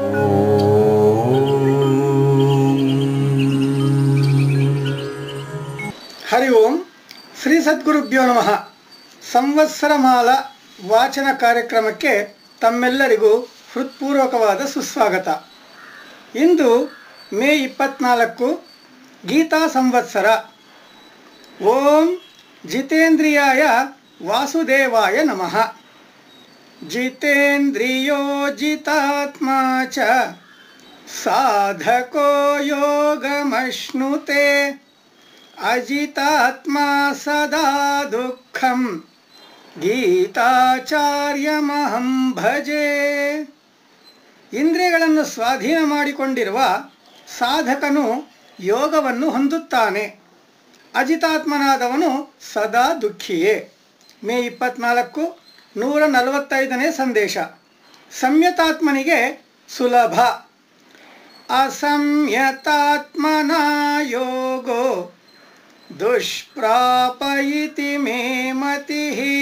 ಹರಿ ಓಂ ಶ್ರೀ ಸದ್ಗುರುಭ್ಯೋ ನಮಃ ಸಂವತ್ಸರಮಾಲ ವಾಚನ ಕಾರ್ಯಕ್ರಮಕ್ಕೆ ತಮ್ಮೆಲ್ಲರಿಗೂ ಹೃತ್ಪೂರ್ವಕವಾದ ಸುಸ್ವಾಗತ ಇಂದು ಮೇ ಇಪ್ಪತ್ನಾಲ್ಕು ಗೀತಾ ಸಂವತ್ಸರ ಓಂ ಜಿತೇಂದ್ರಿಯಾಯ ವಾಸುದೇವಾಯ ನಮಃ ಜಿತೇಂದ್ರಿಯೋ ಜಿತಾತ್ಮ ಚ ಸಾಧಕೋ ಯೋಗಮಶ್ನುತೆ ಅಜಿತಾತ್ಮ ಸದಾ ದುಃಖಂ ಗೀತಾಚಾರ್ಯಮಹಂ ಭಜೆ ಇಂದ್ರಿಯಗಳನ್ನು ಸ್ವಾಧೀನ ಮಾಡಿಕೊಂಡಿರುವ ಸಾಧಕನು ಯೋಗವನ್ನು ಹೊಂದುತ್ತಾನೆ ಅಜಿತಾತ್ಮನಾದವನು ಸದಾ ದುಃಖಿಯೇ ಮೇ ಇಪ್ಪತ್ನಾಲ್ಕು ನೂರ ನಲವತ್ತೈದನೇ ಸಂದೇಶ ಸಂಯತಾತ್ಮನಿಗೆ ಸುಲಭ ಅಸಂಯತಾತ್ಮನ ಯೋಗೋ ದುಷ್ಪ್ರಾಪ ಇತಿ ಮೇ ಮತಿ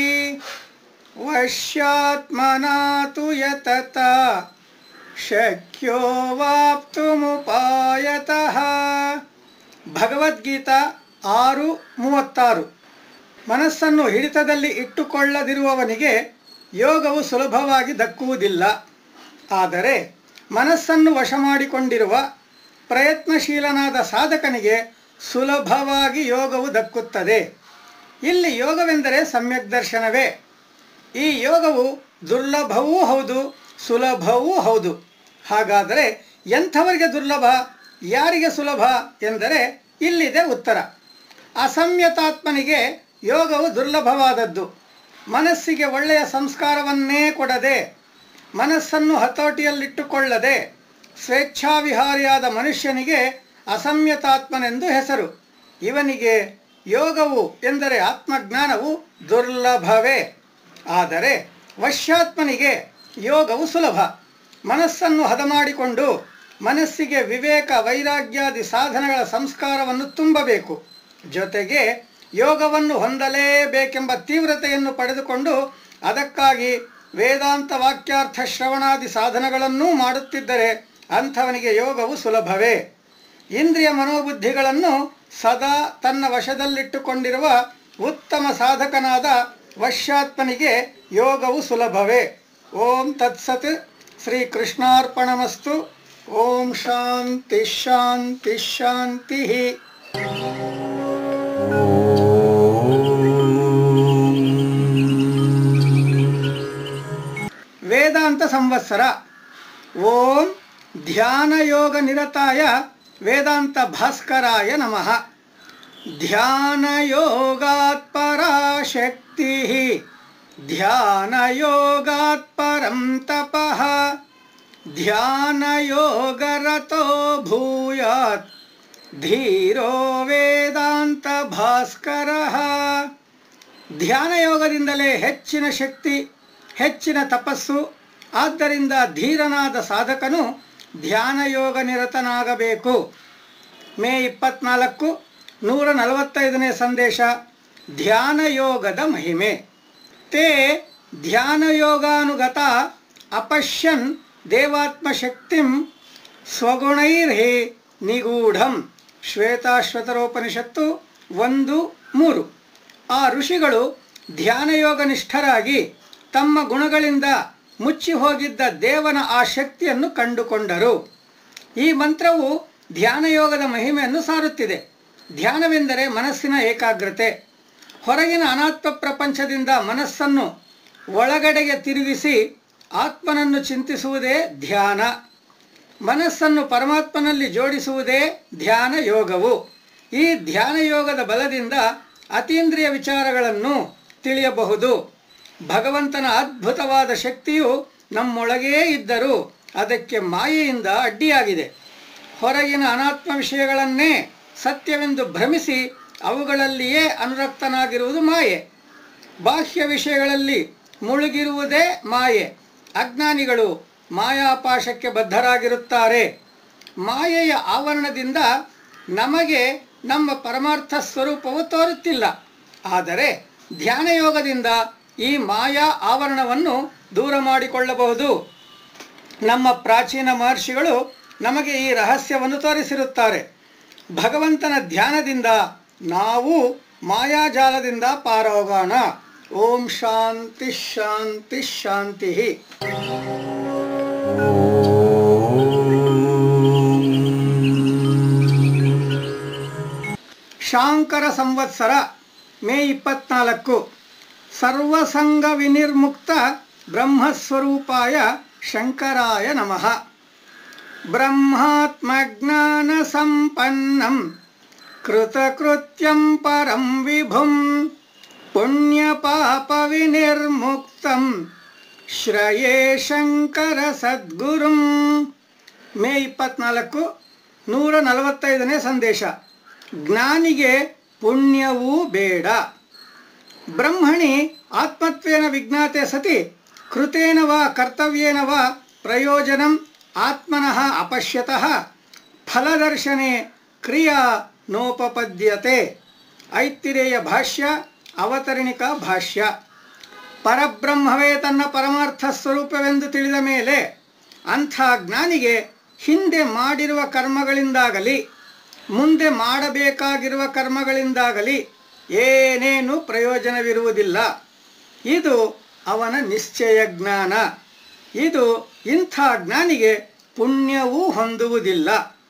ವಶ್ಯಾತ್ಮನಾ ತು ಯತತ ಶಕ್ಯೋ ವಾಪ್ತುಮುಪಾಯತಃ ಭಗವದ್ಗೀತಾ ಆರು ಮೂವತ್ತಾರು ಮನಸ್ಸನ್ನು ಹಿಡಿತದಲ್ಲಿ ಇಟ್ಟುಕೊಳ್ಳದಿರುವವನಿಗೆ ಯೋಗವು ಸುಲಭವಾಗಿ ದಕ್ಕುವುದಿಲ್ಲ ಆದರೆ ಮನಸ್ಸನ್ನು ವಶ ಮಾಡಿಕೊಂಡಿರುವ ಪ್ರಯತ್ನಶೀಲನಾದ ಸಾಧಕನಿಗೆ ಸುಲಭವಾಗಿ ಯೋಗವು ದಕ್ಕುತ್ತದೆ ಇಲ್ಲಿ ಯೋಗವೆಂದರೆ ಸಮ್ಯಕ್ ದರ್ಶನವೇ ಈ ಯೋಗವು ದುರ್ಲಭವೂ ಹೌದು ಸುಲಭವೂ ಹೌದು ಹಾಗಾದರೆ ಎಂಥವರಿಗೆ ದುರ್ಲಭ ಯಾರಿಗೆ ಸುಲಭ ಎಂದರೆ ಇಲ್ಲಿದೆ ಉತ್ತರ ಅಸಂಯತಾತ್ಮನಿಗೆ ಯೋಗವು ದುರ್ಲಭವಾದದ್ದು ಮನಸ್ಸಿಗೆ ಒಳ್ಳೆಯ ಸಂಸ್ಕಾರವನ್ನೇ ಕೊಡದೆ ಮನಸ್ಸನ್ನು ಹತೋಟಿಯಲ್ಲಿಟ್ಟುಕೊಳ್ಳದೆ ಸ್ವೇಚ್ಛಾವಿಹಾರಿಯಾದ ಮನುಷ್ಯನಿಗೆ ಅಸಂಯತಾತ್ಮನೆಂದು ಹೆಸರು ಇವನಿಗೆ ಯೋಗವು ಎಂದರೆ ಆತ್ಮಜ್ಞಾನವು ದುರ್ಲಭವೇ ಆದರೆ ವಶ್ಯಾತ್ಮನಿಗೆ ಯೋಗವು ಸುಲಭ ಮನಸ್ಸನ್ನು ಹದ ಮಾಡಿಕೊಂಡು ಮನಸ್ಸಿಗೆ ವಿವೇಕ ವೈರಾಗ್ಯಾದಿ ಸಾಧನಗಳ ಸಂಸ್ಕಾರವನ್ನು ತುಂಬಬೇಕು ಜೊತೆಗೆ ಯೋಗವನ್ನು ಹೊಂದಲೇಬೇಕೆಂಬ ತೀವ್ರತೆಯನ್ನು ಪಡೆದುಕೊಂಡು ಅದಕ್ಕಾಗಿ ವೇದಾಂತ ವಾಕ್ಯಾರ್ಥ ಶ್ರವಣಾದಿ ಸಾಧನಗಳನ್ನೂ ಮಾಡುತ್ತಿದ್ದರೆ ಅಂಥವನಿಗೆ ಯೋಗವು ಸುಲಭವೇ ಇಂದ್ರಿಯ ಮನೋಬುದ್ಧಿಗಳನ್ನು ಸದಾ ತನ್ನ ವಶದಲ್ಲಿಟ್ಟುಕೊಂಡಿರುವ ಉತ್ತಮ ಸಾಧಕನಾದ ವಶ್ಯಾತ್ಮನಿಗೆ ಯೋಗವು ಸುಲಭವೇ ಓಂ ತತ್ಸತ್ ಶ್ರೀ ಕೃಷ್ಣಾರ್ಪಣಮಸ್ತು ಓಂ ಶಾಂತಿ ಶಾಂತಿ ಶಾಂತಿ ವೇದಾಂತ ಸಂವತ್ಸರ ಓಂ ಧ್ಯಾನಯೋಗ ನಿರತಾಯ ವೇದಾಂತ ಭಾಸ್ಕರಾಯ ನಮಃ ಧ್ಯಾನಯೋಗಾತ್ ಪರಾಶಕ್ತಿ ಧ್ಯಾನಯೋಗಾತ್ ಪರಂ ತಪಃ ಧ್ಯಾನಯೋಗರತೋ ಭೂಯಾತ್ ಧೀರೋ ವೇದಾಂತ ಭಾಸ್ಕರ ಧ್ಯಾನಯೋಗದಿಂದಲೇ ಹೆಚ್ಚಿನ ಶಕ್ತಿ ಹೆಚ್ಚಿನ ತಪಸ್ಸು ಆದ್ದರಿಂದ ಧೀರನಾದ ಸಾಧಕನು ಧ್ಯಾನಯೋಗ ನಿರತನಾಗಬೇಕು ಮೇ ಇಪ್ಪತ್ನಾಲ್ಕು ನೂರ ನಲವತ್ತೈದನೇ ಸಂದೇಶ ಧ್ಯಾನಯೋಗದ ಮಹಿಮೆ ತೇ ಧ್ಯಾನಯೋಗಾನುಗತ ಅಪಶ್ಯನ್ ದೇವಾತ್ಮಶಕ್ತಿಂ ಸ್ವಗುಣೈರ್ಹಿ ನಿಗೂಢಂ ಶ್ವೇತಾಶ್ವತರೋಪನಿಷತ್ತು ಒಂದು ಮೂರು ಆ ಋಷಿಗಳು ಧ್ಯಾನಯೋಗ ನಿಷ್ಠರಾಗಿ ತಮ್ಮ ಗುಣಗಳಿಂದ ಮುಚ್ಚಿ ಹೋಗಿದ್ದ ದೇವನ ಆ ಶಕ್ತಿಯನ್ನು ಕಂಡುಕೊಂಡರು ಈ ಮಂತ್ರವು ಧ್ಯಾನಯೋಗದ ಮಹಿಮೆಯನ್ನು ಸಾರುತ್ತಿದೆ ಧ್ಯಾನವೆಂದರೆ ಮನಸ್ಸಿನ ಏಕಾಗ್ರತೆ ಹೊರಗಿನ ಅನಾತ್ಮ ಪ್ರಪಂಚದಿಂದ ಮನಸ್ಸನ್ನು ಒಳಗಡೆಗೆ ತಿರುಗಿಸಿ ಆತ್ಮನನ್ನು ಚಿಂತಿಸುವುದೇ ಧ್ಯಾನ ಮನಸ್ಸನ್ನು ಪರಮಾತ್ಮನಲ್ಲಿ ಜೋಡಿಸುವುದೇ ಧ್ಯಾನ ಯೋಗವು ಈ ಧ್ಯಾನ ಯೋಗದ ಬಲದಿಂದ ಅತೀಂದ್ರಿಯ ವಿಚಾರಗಳನ್ನು ತಿಳಿಯಬಹುದು ಭಗವಂತನ ಅದ್ಭುತವಾದ ಶಕ್ತಿಯು ನಮ್ಮೊಳಗೇ ಇದ್ದರೂ ಅದಕ್ಕೆ ಮಾಯೆಯಿಂದ ಅಡ್ಡಿಯಾಗಿದೆ ಹೊರಗಿನ ಅನಾತ್ಮ ವಿಷಯಗಳನ್ನೇ ಸತ್ಯವೆಂದು ಭ್ರಮಿಸಿ ಅವುಗಳಲ್ಲಿಯೇ ಅನುರಕ್ತನಾಗಿರುವುದು ಮಾಯೆ ಬಾಹ್ಯ ವಿಷಯಗಳಲ್ಲಿ ಮುಳುಗಿರುವುದೇ ಮಾಯೆ ಅಜ್ಞಾನಿಗಳು ಮಾಯಾಪಾಶಕ್ಕೆ ಬದ್ಧರಾಗಿರುತ್ತಾರೆ ಮಾಯೆಯ ಆವರಣದಿಂದ ನಮಗೆ ನಮ್ಮ ಪರಮಾರ್ಥ ಸ್ವರೂಪವು ತೋರುತ್ತಿಲ್ಲ ಆದರೆ ಧ್ಯಾನಯೋಗದಿಂದ ಈ ಮಾಯಾ ಆವರಣವನ್ನು ದೂರ ಮಾಡಿಕೊಳ್ಳಬಹುದು ನಮ್ಮ ಪ್ರಾಚೀನ ಮಹರ್ಷಿಗಳು ನಮಗೆ ಈ ರಹಸ್ಯವನ್ನು ತೋರಿಸಿರುತ್ತಾರೆ ಭಗವಂತನ ಧ್ಯಾನದಿಂದ ನಾವು ಮಾಯಾಜಾಲದಿಂದ ಪಾರೋಗೋಣ ಓಂ ಶಾಂತಿ ಶಾಂತಿ ಶಾಂತಿ ಶಾಂಕರ ಸಂವತ್ಸರ ಮೇ ಇಪ್ಪತ್ನಾಲ್ಕು ಸರ್ವಸಂಗ ವಿನಿರ್ಮುಕ್ತ ಬ್ರಹ್ಮಸ್ವರೂಪಾಯ ಶಂಕರಾಯ ನಮಃ ಬ್ರಹ್ಮಾತ್ಮಜ್ಞಾನ ಸಂಪನ್ನಂ ಕೃತಕೃತ್ಯಂ ಪರಂ ವಿಭುಂ ಪುಣ್ಯಪಾಪ ವಿನಿರ್ಮುಕ್ತಂ ಶ್ರಯೇ ಶಂಕರ ಸದ್ಗುರುಂ ಮೇ ಇಪ್ಪತ್ನಾಲ್ಕು ನೂರ ನಲವತ್ತೈದನೇ ಸಂದೇಶ ಜ್ಞಾನಿಗೆ ಪುಣ್ಯವೂ ಬೇಡ ಬ್ರಹ್ಮಣಿ ಆತ್ಮತ್ವೇನ ವಿಜ್ಞಾತೆ ಸತಿ ಕೃತೇನ ವಾ ಕರ್ತವ್ಯೇನ ವಾ ಪ್ರಯೋಜನಂ ಆತ್ಮನಃ ಅಪಶ್ಯತಃ ಫಲದರ್ಶನೆ ಕ್ರಿಯಾ ನೋಪಪದ್ಯತೆ ಐತ್ತಿರೇಯ ಭಾಷ್ಯ ಅವತರಣಿಕಾ ಭಾಷ್ಯ ಪರಬ್ರಹ್ಮವೇ ತನ್ನ ಪರಮಾರ್ಥ ಸ್ವರೂಪವೆಂದು ತಿಳಿದ ಮೇಲೆ ಅಂಥ ಜ್ಞಾನಿಗೆ ಹಿಂದೆ ಮಾಡಿರುವ ಕರ್ಮಗಳಿಂದಾಗಲಿ ಮುಂದೆ ಮಾಡಬೇಕಾಗಿರುವ ಕರ್ಮಗಳಿಂದಾಗಲಿ ಏನೇನು ಪ್ರಯೋಜನವಿರುವುದಿಲ್ಲ ಇದು ಅವನ ನಿಶ್ಚಯ ಜ್ಞಾನ ಇದು ಇಂಥ ಜ್ಞಾನಿಗೆ ಪುಣ್ಯವೂ ಹೊಂದುವುದಿಲ್ಲ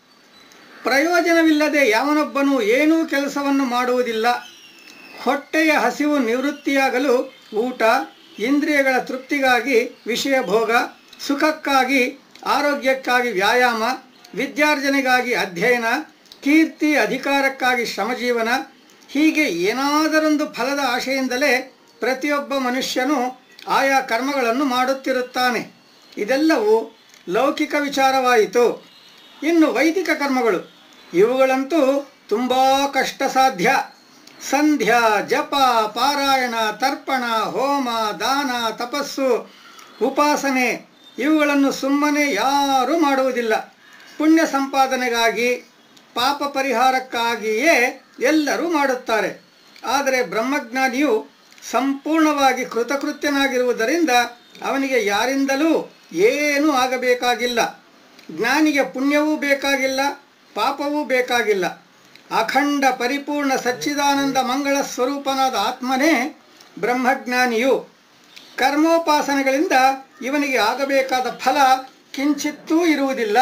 ಪ್ರಯೋಜನವಿಲ್ಲದೆ ಯಾವನೊಬ್ಬನೂ ಏನೂ ಕೆಲಸವನ್ನು ಮಾಡುವುದಿಲ್ಲ ಹೊಟ್ಟೆಯ ಹಸಿವು ನಿವೃತ್ತಿಯಾಗಲು ಊಟ ಇಂದ್ರಿಯಗಳ ತೃಪ್ತಿಗಾಗಿ ವಿಷಯ ಭೋಗ ಸುಖಕ್ಕಾಗಿ ಆರೋಗ್ಯಕ್ಕಾಗಿ ವ್ಯಾಯಾಮ ವಿದ್ಯಾರ್ಜನೆಗಾಗಿ ಅಧ್ಯಯನ ಕೀರ್ತಿ ಅಧಿಕಾರಕ್ಕಾಗಿ ಶ್ರಮಜೀವನ ಹೀಗೆ ಏನಾದರೊಂದು ಫಲದ ಆಶೆಯಿಂದಲೇ ಪ್ರತಿಯೊಬ್ಬ ಮನುಷ್ಯನು ಆಯಾ ಕರ್ಮಗಳನ್ನು ಮಾಡುತ್ತಿರುತ್ತಾನೆ ಇದೆಲ್ಲವೂ ಲೌಕಿಕ ವಿಚಾರವಾಯಿತು ಇನ್ನು ವೈದಿಕ ಕರ್ಮಗಳು ಇವುಗಳಂತೂ ತುಂಬ ಕಷ್ಟ ಸಾಧ್ಯ ಸಂಧ್ಯಾ ಜಪ ಪಾರಾಯಣ ತರ್ಪಣ ಹೋಮ ದಾನ ತಪಸ್ಸು ಉಪಾಸನೆ ಇವುಗಳನ್ನು ಸುಮ್ಮನೆ ಯಾರೂ ಮಾಡುವುದಿಲ್ಲ ಪುಣ್ಯ ಸಂಪಾದನೆಗಾಗಿ ಪಾಪ ಪರಿಹಾರಕ್ಕಾಗಿಯೇ ಎಲ್ಲರೂ ಮಾಡುತ್ತಾರೆ ಆದರೆ ಬ್ರಹ್ಮಜ್ಞಾನಿಯು ಸಂಪೂರ್ಣವಾಗಿ ಕೃತಕೃತ್ಯನಾಗಿರುವುದರಿಂದ ಅವನಿಗೆ ಯಾರಿಂದಲೂ ಏನೂ ಆಗಬೇಕಾಗಿಲ್ಲ ಜ್ಞಾನಿಗೆ ಪುಣ್ಯವೂ ಬೇಕಾಗಿಲ್ಲ ಪಾಪವೂ ಬೇಕಾಗಿಲ್ಲ ಅಖಂಡ ಪರಿಪೂರ್ಣ ಸಚ್ಚಿದಾನಂದ ಮಂಗಳ ಸ್ವರೂಪನಾದ ಆತ್ಮನೇ ಬ್ರಹ್ಮಜ್ಞಾನಿಯು ಕರ್ಮೋಪಾಸನೆಗಳಿಂದ ಇವನಿಗೆ ಆಗಬೇಕಾದ ಫಲ ಕಿಂಚಿತ್ತೂ ಇರುವುದಿಲ್ಲ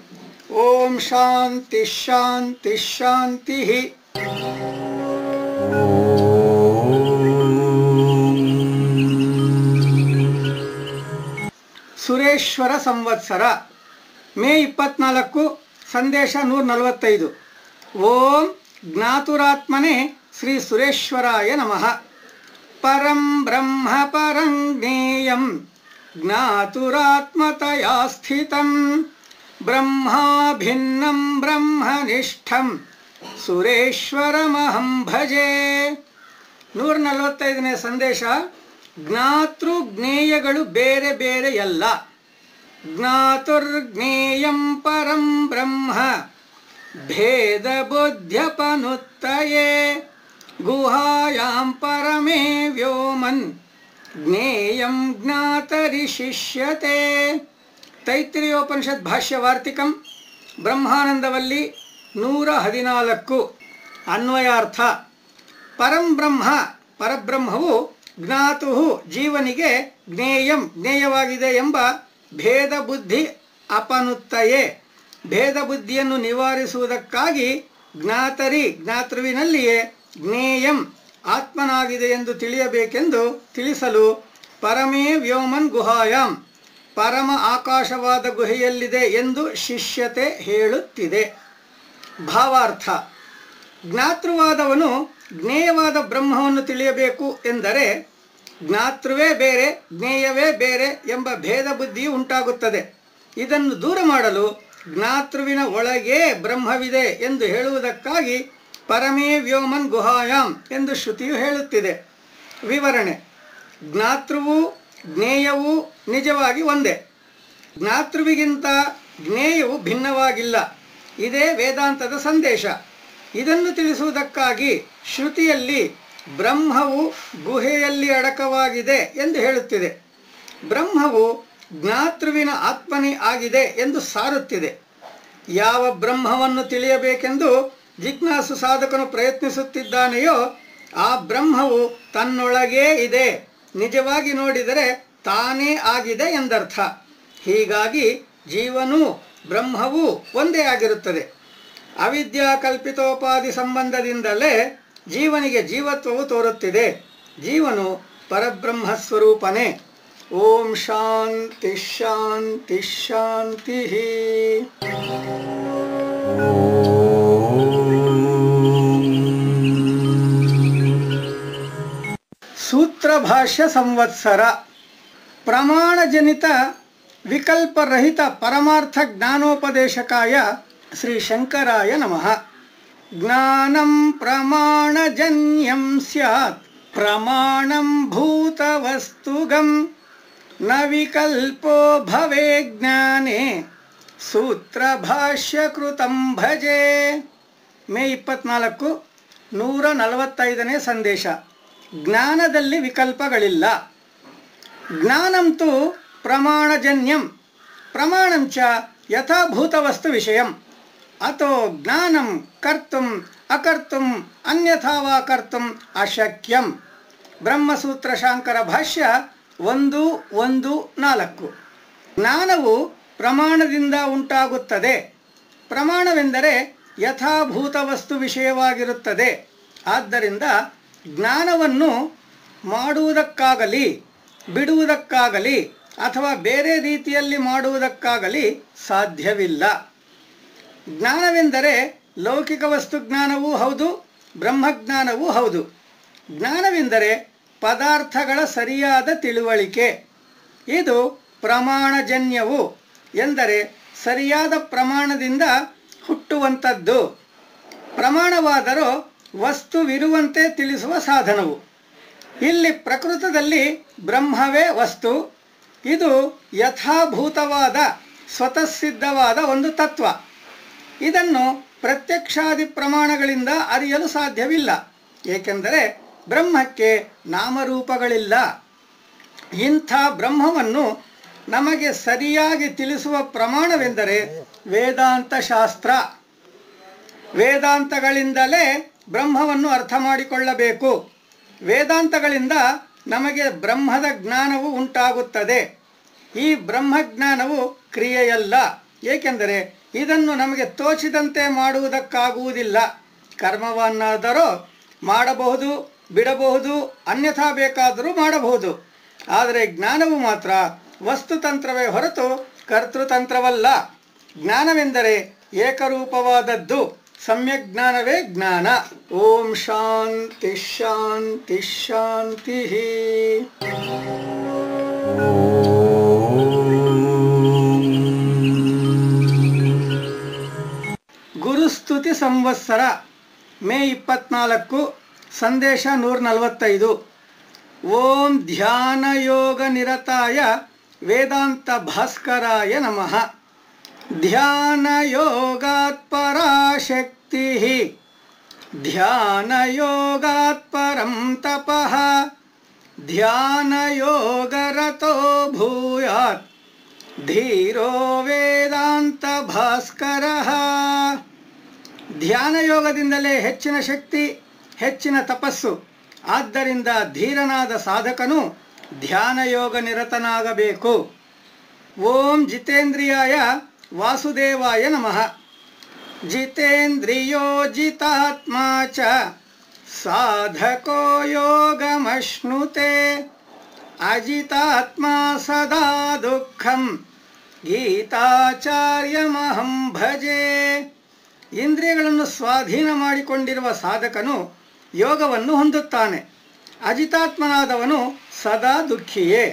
ಓಂ ಶಾಂತಿ ಶಾಂತಿ ಶಾಂತಿ ಸುರೇಶ್ವರ ಸಂವತ್ಸರ ಮೇ ಇಪ್ಪತ್ನಾಲ್ಕು ಸಂದೇಶ ನೂರ ನಲವತ್ತೈದು ಓಂ ಜ್ಞಾತುರಾತ್ಮನೆ ಶ್ರೀ ಸುರೇಶ್ವರಾಯ ನಮಃ ಪರಂ ಬ್ರಹ್ಮ ಪರಂ ಜ್ಞೇಯಂ ಜ್ಞಾತುರಾತ್ಮತಯಾ ಸ್ಥಿತಂ ಬ್ರಹ್ಮಾಭಿನ್ನಂ ಬ್ರಹ್ಮನಿಷ್ಠಂ ಸುರೇಶ್ವರಮಹಂ ಭಜೆ ನೂರ ನಲವತ್ತೈದನೇ ಸಂದೇಶ ಜ್ಞಾತೃ ಜ್ಞೇಯಗಳು ಬೇರೆ ಬೇರೆಯಲ್ಲ ಜ್ಞಾತುರ್ಜ್ಞೇಯಂ ಪರಂ ಬ್ರಹ್ಮ ಭೇದ ಬುದ್ಧ್ಯಪನುತ್ತಯೇ ಗುಹಾಯಾಂ ಪರಮೇ ವ್ಯೋಮನ್ ಜ್ಞೇಯಂ ಜ್ಞಾತರಿ ಶಿಷ್ಯತೆ ತೈತ್ರಿಯೋಪನಿಷತ್ ಭಾಷ್ಯವಾರ್ತಿಕಂ ಬ್ರಹ್ಮಾನಂದವಲ್ಲಿ ನೂರ ಹದಿನಾಲ್ಕು ಅನ್ವಯಾರ್ಥ ಪರಂ ಬ್ರಹ್ಮ ಪರಬ್ರಹ್ಮವು ಜ್ಞಾತು ಜೀವನಿಗೆ ಜ್ಞೇಯಂ ಜ್ಞೇಯವಾಗಿದೆ ಎಂಬ ಭೇದ ಬುದ್ಧಿ ಅಪನುತ್ತಯೇ ಭೇದ ಬುದ್ಧಿಯನ್ನು ನಿವಾರಿಸುವುದಕ್ಕಾಗಿ ಜ್ಞಾತರಿ ಜ್ಞಾತೃವಿನಲ್ಲಿಯೇ ಜ್ಞೇಯಂ ಆತ್ಮನಾಗಿದೆ ಎಂದು ತಿಳಿಯಬೇಕೆಂದು ತಿಳಿಸಲು ಪರಮೇ ವ್ಯೋಮನ್ ಗುಹಾಯಾಂ ಪರಮ ಆಕಾಶವಾದ ಗುಹೆಯಲ್ಲಿದೆ ಎಂದು ಶಿಷ್ಯತೆ ಹೇಳುತ್ತಿದೆ ಭಾವಾರ್ಥ ಜ್ಞಾತೃವಾದವನು ಜ್ಞೇಯವಾದ ಬ್ರಹ್ಮವನ್ನು ತಿಳಿಯಬೇಕು ಎಂದರೆ ಜ್ಞಾತೃವೇ ಬೇರೆ ಜ್ಞೇಯವೇ ಬೇರೆ ಎಂಬ ಭೇದ ಬುದ್ಧಿಯು ಉಂಟಾಗುತ್ತದೆ ಇದನ್ನು ದೂರ ಮಾಡಲು ಜ್ಞಾತೃವಿನ ಒಳಗೇ ಬ್ರಹ್ಮವಿದೆ ಎಂದು ಹೇಳುವುದಕ್ಕಾಗಿ ಪರಮೇ ವ್ಯೋಮನ್ ಗುಹಾಯಾಮ್ ಎಂದು ಶ್ರುತಿಯು ಹೇಳುತ್ತಿದೆ ವಿವರಣೆ ಜ್ಞಾತೃವು ಜ್ಞೇಯವು ನಿಜವಾಗಿ ಒಂದೇ ಜ್ಞಾತೃವಿಗಿಂತ ಜ್ಞೇಯವು ಭಿನ್ನವಾಗಿಲ್ಲ ಇದೇ ವೇದಾಂತದ ಸಂದೇಶ ಇದನ್ನು ತಿಳಿಸುವುದಕ್ಕಾಗಿ ಶ್ರುತಿಯಲ್ಲಿ ಬ್ರಹ್ಮವು ಗುಹೆಯಲ್ಲಿ ಅಡಕವಾಗಿದೆ ಎಂದು ಹೇಳುತ್ತಿದೆ ಬ್ರಹ್ಮವು ಜ್ಞಾತೃವಿನ ಆತ್ಮನೇ ಆಗಿದೆ ಎಂದು ಸಾರುತ್ತಿದೆ ಯಾವ ಬ್ರಹ್ಮವನ್ನು ತಿಳಿಯಬೇಕೆಂದು ಜಿಜ್ಞಾಸು ಸಾಧಕನು ಪ್ರಯತ್ನಿಸುತ್ತಿದ್ದಾನೆಯೋ ಆ ಬ್ರಹ್ಮವು ತನ್ನೊಳಗೇ ಇದೆ ನಿಜವಾಗಿ ನೋಡಿದರೆ ತಾನೇ ಆಗಿದೆ ಎಂದರ್ಥ ಹೀಗಾಗಿ ಜೀವನೂ ಬ್ರಹ್ಮವೂ ಒಂದೇ ಆಗಿರುತ್ತದೆ ಅವಿದ್ಯಾ ಕಲ್ಪಿತೋಪಾಧಿ ಸಂಬಂಧದಿಂದಲೇ ಜೀವನಿಗೆ ಜೀವತ್ವವು ತೋರುತ್ತಿದೆ ಜೀವನು ಪರಬ್ರಹ್ಮ ಸ್ವರೂಪನೇ ಓಂ ಶಾಂತಿ ಶಾಂತಿ ಶಾಂತಿ ಸೂತ್ರಭಾಷ್ಯ ಸಂವತ್ಸರ ಪ್ರಮಾಣಜನಿತ ವಿಕಲ್ಪರಹಿತ ಪರಮಾರ್ಥ ಜ್ಞಾನೋಪದೇಶಕಾಯ ಶ್ರೀ ಶಂಕರಾಯ ನಮಃ ಜ್ಞಾನಂ ಪ್ರಮಾಣಜನ್ಯಂ ಸ್ಯಾತ್ ಪ್ರಮಾಣಂ ಭೂತವಸ್ತುಗಂ ನ ವಿಕಲ್ಪೋ ಭವೇ ಜ್ಞಾನೇ ಸೂತ್ರಭಾಷ್ಯಕೃತಂ ಭಜೆ ಮೇ ಇಪ್ಪತ್ನಾಲ್ಕು ನೂರ ನಲವತ್ತೈದನೇ ಸಂದೇಶ ಜ್ಞಾನದಲ್ಲಿ ವಿಕಲ್ಪಗಳಿಲ್ಲ ಜ್ಞಾನಂತೂ ಪ್ರಮಾಣಜನ್ಯಂ ಪ್ರಮಾಣಂಚ ಯಥಾಭೂತವಸ್ತು ವಿಷಯಂ ಅಥೋ ಜ್ಞಾನಂ ಕರ್ತುಂ ಅಕರ್ತುಂ ಅನ್ಯಥಾ ವಾ ಕರ್ತುಂ ಅಶಕ್ಯಂ ಬ್ರಹ್ಮಸೂತ್ರ ಶಾಂಕರ ಭಾಷ್ಯ ಒಂದು ಒಂದು ನಾಲ್ಕು ಜ್ಞಾನವು ಪ್ರಮಾಣದಿಂದ ಉಂಟಾಗುತ್ತದೆ ಪ್ರಮಾಣವೆಂದರೆ ಯಥಾಭೂತ ವಸ್ತು ವಿಷಯವಾಗಿರುತ್ತದೆ ಆದ್ದರಿಂದ ಜ್ಞಾನವನ್ನು ಮಾಡುವುದಕ್ಕಾಗಲಿ ಬಿಡುವುದಕ್ಕಾಗಲಿ ಅಥವಾ ಬೇರೆ ರೀತಿಯಲ್ಲಿ ಮಾಡುವುದಕ್ಕಾಗಲಿ ಸಾಧ್ಯವಿಲ್ಲ ಜ್ಞಾನವೆಂದರೆ ಲೌಕಿಕ ವಸ್ತು ಜ್ಞಾನವೂ ಹೌದು ಬ್ರಹ್ಮಜ್ಞಾನವೂ ಹೌದು ಜ್ಞಾನವೆಂದರೆ ಪದಾರ್ಥಗಳ ಸರಿಯಾದ ತಿಳುವಳಿಕೆ ಇದು ಪ್ರಮಾಣಜನ್ಯವು ಎಂದರೆ ಸರಿಯಾದ ಪ್ರಮಾಣದಿಂದ ಹುಟ್ಟುವಂಥದ್ದು ಪ್ರಮಾಣವಾದರೂ ವಸ್ತುವಿರುವಂತೆ ತಿಳಿಸುವ ಸಾಧನವು ಇಲ್ಲಿ ಪ್ರಕೃತದಲ್ಲಿ ಬ್ರಹ್ಮವೇ ವಸ್ತು ಇದು ಯಥಾಭೂತವಾದ ಸ್ವತಃಸಿದ್ಧವಾದ ಒಂದು ತತ್ವ ಇದನ್ನು ಪ್ರತ್ಯಕ್ಷಾದಿ ಪ್ರಮಾಣಗಳಿಂದ ಅರಿಯಲು ಸಾಧ್ಯವಿಲ್ಲ ಏಕೆಂದರೆ ಬ್ರಹ್ಮಕ್ಕೆ ನಾಮರೂಪಗಳಿಲ್ಲ ಇಂಥ ಬ್ರಹ್ಮವನ್ನು ನಮಗೆ ಸರಿಯಾಗಿ ತಿಳಿಸುವ ಪ್ರಮಾಣವೆಂದರೆ ವೇದಾಂತ ಶಾಸ್ತ್ರ ವೇದಾಂತಗಳಿಂದಲೇ ಬ್ರಹ್ಮವನ್ನು ಅರ್ಥ ಮಾಡಿಕೊಳ್ಳಬೇಕು ವೇದಾಂತಗಳಿಂದ ನಮಗೆ ಬ್ರಹ್ಮದ ಜ್ಞಾನವು ಉಂಟಾಗುತ್ತದೆ ಈ ಬ್ರಹ್ಮಜ್ಞಾನವು ಕ್ರಿಯೆಯಲ್ಲ ಏಕೆಂದರೆ ಇದನ್ನು ನಮಗೆ ತೋಚಿದಂತೆ ಮಾಡುವುದಕ್ಕಾಗುವುದಿಲ್ಲ ಕರ್ಮವನ್ನಾದರೂ ಮಾಡಬಹುದು ಬಿಡಬಹುದು ಅನ್ಯಥಾ ಬೇಕಾದರೂ ಮಾಡಬಹುದು ಆದರೆ ಜ್ಞಾನವು ಮಾತ್ರ ವಸ್ತುತಂತ್ರವೇ ಹೊರತು ಕರ್ತೃತಂತ್ರವಲ್ಲ ಜ್ಞಾನವೆಂದರೆ ಏಕರೂಪವಾದದ್ದು ಸಮ್ಯಕ್ ಜ್ಞಾನವೇ ಜ್ಞಾನ ಓಂ ಶಾಂತಿ ಶಾಂತಿ ಶಾಂತಿ ಗುರುಸ್ತುತಿ ಸಂವತ್ಸರ ಮೇ ಇಪ್ಪತ್ನಾಲ್ಕು ಸಂದೇಶ ನೂರ ನಲವತ್ತೈದು ಓಂ ಧ್ಯಾನ ಯೋಗ ನಿರತಾಯ ವೇದಾಂತ ಭಾಸ್ಕರಾಯ ನಮಃ ಧ್ಯಾನ ಯೋಗಾತ್ ಪರಾಶಕ್ತಿ ಧ್ಯಾನ ಯೋಗಾತ್ ಪರಂ ತಪಃ ಧ್ಯಾನ ಯೋಗರತೋ ಭೂಯಾತ್ ಧೀರೋ ವೇದಾಂತ ಭಾಸ್ಕರ ಧ್ಯಾನ ಯೋಗದಿಂದಲೇ ಹೆಚ್ಚಿನ ಶಕ್ತಿ ಹೆಚ್ಚಿನ ತಪಸ್ಸು ಆದ್ದರಿಂದ ಧೀರನಾದ ಸಾಧಕನು ಧ್ಯಾನ ಯೋಗ ನಿರತನಾಗಬೇಕು ಓಂ ಜಿತೇಂದ್ರಿಯಾಯ ವಾಸುದೇವಾಯ ನಮಃ ಜಿತೇಂದ್ರಿಯೋ ಜಿತಾತ್ಮ ಚ ಸಾಧಕೋ ಯೋಗಮಶ್ನುತೆ ಅಜಿತಾತ್ಮ ಸದಾ ದುಃಖಂ ಗೀತಾಚಾರ್ಯಮಹಂ ಭಜೆ ಇಂದ್ರಿಯಗಳನ್ನು ಸ್ವಾಧೀನ ಮಾಡಿಕೊಂಡಿರುವ ಸಾಧಕನು ಯೋಗವನ್ನು ಹೊಂದುತ್ತಾನೆ ಅಜಿತಾತ್ಮನಾದವನು ಸದಾ ದುಃಖಿಯೇ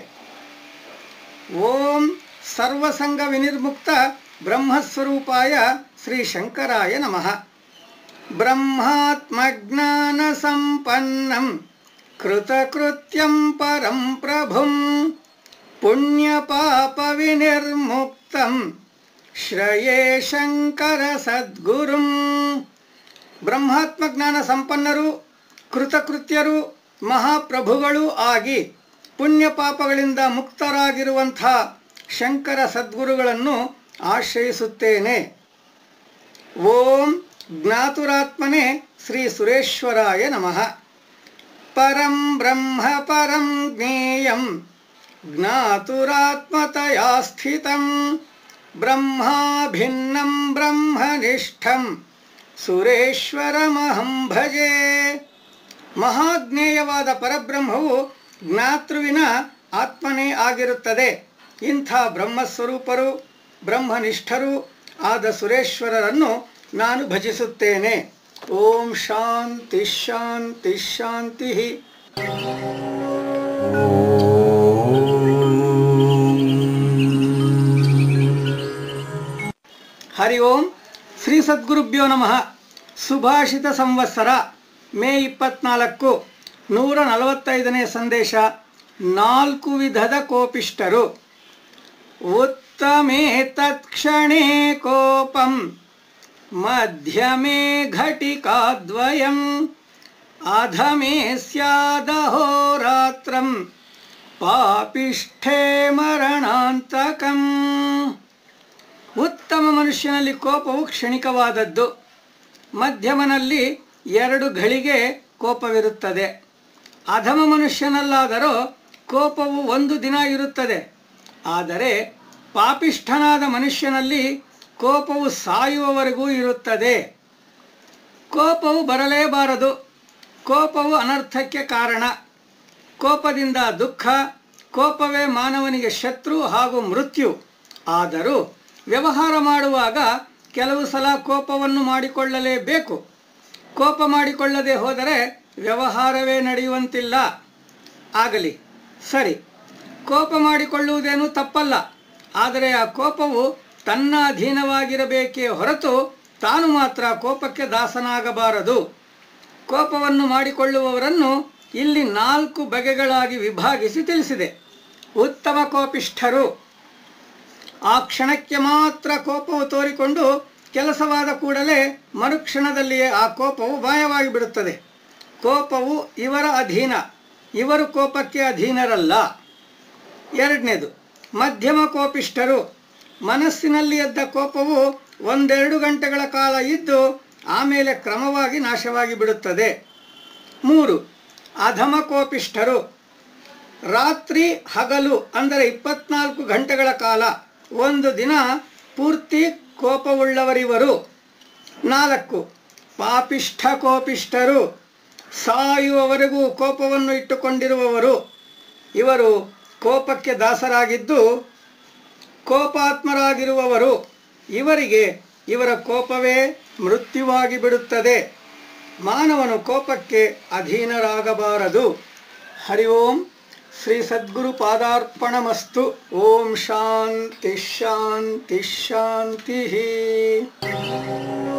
ಓಂ ಸರ್ವಸಂಗ ವಿನಿರ್ಮುಕ್ತ ಬ್ರಹ್ಮಸ್ವರೂಪಾಯ ಶ್ರೀ ಶಂಕರಾಯ ನಮಃ ಬ್ರಹ್ಮಾತ್ಮಜ್ಞಾನ ಸಂಪನ್ನಂ ಕೃತಕೃತ್ಯಂ ಪರಂ ಪ್ರಭುಂ ಪುಣ್ಯಪಾಪ ವಿನಿರ್ಮುಕ್ತಂ ಶ್ರಯೇ ಶಂಕರ ಸದ್ಗುರುಂ ಬ್ರಹ್ಮಾತ್ಮ ಜ್ಞಾನ ಸಂಪನ್ನರು ಕೃತಕೃತ್ಯರು ಮಹಾಪ್ರಭುಗಳೂ ಆಗಿ ಪುಣ್ಯ ಪಾಪಗಳಿಂದ ಮುಕ್ತರಾಗಿರುವಂಥ ಶಂಕರ ಸದ್ಗುರುಗಳನ್ನು ಆಶ್ರಯಿಸುತ್ತೇನೆ ಓಂ ಜ್ಞಾತುರಾತ್ಮನೆ ಶ್ರೀ ಸುರೇಶ್ವರಾಯ ನಮಃ ಪರಂ ಬ್ರಹ್ಮ ಪರಂ ಜ್ಞೇಯಂ ಜ್ಞಾತುರಾತ್ಮತಯಾ ಸ್ಥಿತಂ ಬ್ರಹ್ಮಾಭಿನ್ನಂ ಬ್ರಹ್ಮನಿಷ್ಠಂ ಸುರೇಶ್ವರಮಹಂ ಭಜೆ ಮಹಾಜ್ಞೇಯವಾದ ಪರಬ್ರಹ್ಮವು ಜ್ಞಾತೃವಿನ ಆತ್ಮನೇ ಆಗಿರುತ್ತದೆ ಇಂಥ ಬ್ರಹ್ಮಸ್ವರೂಪರು ಬ್ರಹ್ಮನಿಷ್ಠರು ಆದ ಸುರೇಶ್ವರರನ್ನು ನಾನು ಭಜಿಸುತ್ತೇನೆ ಓಂ ಶಾಂತಿ ಶಾಂತಿ ಶಾಂತಿ ಹರಿ ಓಂ ಶ್ರೀ ಸದ್ಗುರುಭ್ಯೋ ನಮಃ ಸುಭಾಷಿತ ಸಂವತ್ಸರ ಮೇ ಇಪ್ಪತ್ನಾಲ್ಕು ನೂರ ನಲವತ್ತೈದನೇ ಸಂದೇಶ ನಾಲ್ಕು ವಿಧದ ಕೋಪಿಷ್ಟರು ಉತ್ತಮೇ ತತ್ಕ್ಷಣೇ ಕೋಪಂ ಮಧ್ಯಮೇ ಘಟಿಕಾದ್ವಯಂ ಅಧಮೇ ಸ್ಯಾದಹೋರಾತ್ರಂ ಪಾಪಿಷ್ಠೇ ಮರಣಾಂತಕಂ ಉತ್ತಮ ಮನುಷ್ಯನಲ್ಲಿ ಕೋಪವು ಕ್ಷಣಿಕವಾದದ್ದು ಮಧ್ಯಮನಲ್ಲಿ ಎರಡು ಘಳಿಗೆ ಕೋಪವಿರುತ್ತದೆ ಅಧಮ ಮನುಷ್ಯನಲ್ಲಾದರೂ ಕೋಪವು ಒಂದು ದಿನ ಇರುತ್ತದೆ ಆದರೆ ಪಾಪಿಷ್ಠನಾದ ಮನುಷ್ಯನಲ್ಲಿ ಕೋಪವು ಸಾಯುವವರೆಗೂ ಇರುತ್ತದೆ ಕೋಪವು ಬರಲೇಬಾರದು ಕೋಪವು ಅನರ್ಥಕ್ಕೆ ಕಾರಣ ಕೋಪದಿಂದ ದುಃಖ ಕೋಪವೇ ಮಾನವನಿಗೆ ಶತ್ರು ಹಾಗೂ ಮೃತ್ಯು ಆದರೂ ವ್ಯವಹಾರ ಮಾಡುವಾಗ ಕೆಲವು ಸಲ ಕೋಪವನ್ನು ಮಾಡಿಕೊಳ್ಳಲೇಬೇಕು ಕೋಪ ಮಾಡಿಕೊಳ್ಳದೆ ಹೋದರೆ ವ್ಯವಹಾರವೇ ನಡೆಯುವಂತಿಲ್ಲ ಆಗಲಿ ಸರಿ ಕೋಪ ಮಾಡಿಕೊಳ್ಳುವುದೇನೂ ತಪ್ಪಲ್ಲ ಆದರೆ ಆ ಕೋಪವು ತನ್ನ ಅಧೀನವಾಗಿರಬೇಕೇ ಹೊರತು ತಾನು ಮಾತ್ರ ಕೋಪಕ್ಕೆ ದಾಸನಾಗಬಾರದು ಕೋಪವನ್ನು ಮಾಡಿಕೊಳ್ಳುವವರನ್ನು ಇಲ್ಲಿ ನಾಲ್ಕು ಬಗೆಗಳಾಗಿ ವಿಭಾಗಿಸಿ ತಿಳಿಸಿದೆ ಉತ್ತಮ ಕೋಪಿಷ್ಠರು ಆ ಕ್ಷಣಕ್ಕೆ ಮಾತ್ರ ಕೋಪವು ತೋರಿಕೊಂಡು ಕೆಲಸವಾದ ಕೂಡಲೇ ಮರುಕ್ಷಣದಲ್ಲಿಯೇ ಆ ಕೋಪವು ಮಾಯವಾಗಿ ಬಿಡುತ್ತದೆ ಕೋಪವು ಇವರ ಅಧೀನ ಇವರು ಕೋಪಕ್ಕೆ ಅಧೀನರಲ್ಲ ಎರಡನೇದು ಮಧ್ಯಮ ಕೋಪಿಷ್ಠರು ಮನಸ್ಸಿನಲ್ಲಿ ಎದ್ದ ಕೋಪವು ಒಂದೆರಡು ಗಂಟೆಗಳ ಕಾಲ ಇದ್ದು ಆಮೇಲೆ ಕ್ರಮವಾಗಿ ನಾಶವಾಗಿ ಬಿಡುತ್ತದೆ ಮೂರು ಅಧಮ ಕೋಪಿಷ್ಠರು ರಾತ್ರಿ ಹಗಲು ಅಂದರೆ ಇಪ್ಪತ್ನಾಲ್ಕು ಗಂಟೆಗಳ ಕಾಲ ಒಂದು ದಿನ ಪೂರ್ತಿ ಕೋಪವುಳ್ಳವರಿವರು ನಾಲ್ಕು ಪಾಪಿಷ್ಠ ಕೋಪಿಷ್ಠರು ಸಾಯುವವರೆಗೂ ಕೋಪವನ್ನು ಇಟ್ಟುಕೊಂಡಿರುವವರು ಇವರು ಕೋಪಕ್ಕೆ ದಾಸರಾಗಿದ್ದು ಕೋಪಾತ್ಮರಾಗಿರುವವರು ಇವರಿಗೆ ಇವರ ಕೋಪವೇ ಮೃತ್ಯುವಾಗಿ ಬಿಡುತ್ತದೆ ಮಾನವನು ಕೋಪಕ್ಕೆ ಅಧೀನರಾಗಬಾರದು ಹರಿ ಓಂ ಶ್ರೀ ಸದ್ಗುರು ಪಾದಾರ್ಪಣಮಸ್ತು ಓಂ ಶಾಂತಿ ಶಾಂತಿ ಶಾಂತಿ